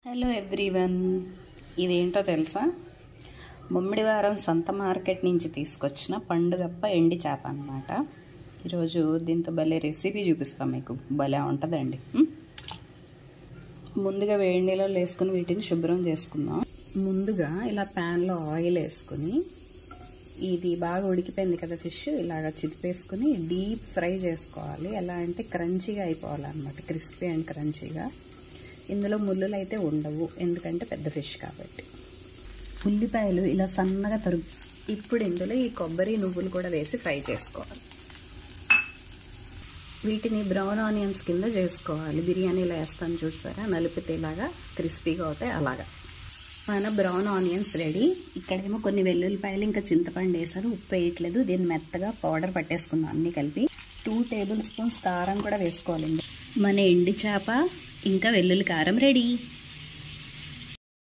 Hello everyone ఇదేంటో తెలుసా ముమ్మిడివారం సంత మార్కెట్ నుంచి తీసుకొచ్చిన పండుగప్ప ఎండి చేప అనమాట ఈరోజు దీంతో భలే రెసిపీ చూపిస్తాం మీకు భలే ఉంటుందండి ఉం? ముందుగా వేడి నీళ్ళలో వేసుకుని వీటిని శుభ్రం చేసుకుందాం ముందుగా ఇలా ప్యాన్లో ఆయిల్ వేసుకుని ఇది బాగా ఉడికిపోయింది కదా ఫిష్ ఇలాగ చిదిపేసుకుని డీప్ ఫ్రై చేసుకోవాలి ఎలా అంటే క్రంచీగా అయిపోవాలన్నమాట క్రిస్పీ అండ్ క్రంచీగా ఇందులో ముళ్ళులు అయితే ఉండవు ఎందుకంటే పెద్ద ఫిష్ కాబట్టి ఉల్లిపాయలు ఇలా సన్నగా తరుగు ఇప్పుడు ఇందులో ఈ కొబ్బరి నువ్వులు కూడా వేసి ఫ్రై చేసుకోవాలి వీటిని బ్రౌన్ ఆనియన్స్ కింద చేసుకోవాలి బిర్యానీలో వేస్తాను చూస్తారా నలిపితే ఇలాగా క్రిస్పీగా అవుతాయి అలాగా మన బ్రౌన్ ఆనియన్స్ రెడీ ఇక్కడేమో కొన్ని వెల్లుల్లిపాయలు ఇంకా చింతపండు వేసాను ఉప్పు వేయట్లేదు దీన్ని మెత్తగా పౌడర్ పట్టేసుకుందాం అన్ని కలిపి టూ టేబుల్ స్పూన్స్ కారం కూడా వేసుకోవాలండి మన ఎండి చేప ఇంకా వెల్లుల్లి కారం రెడీ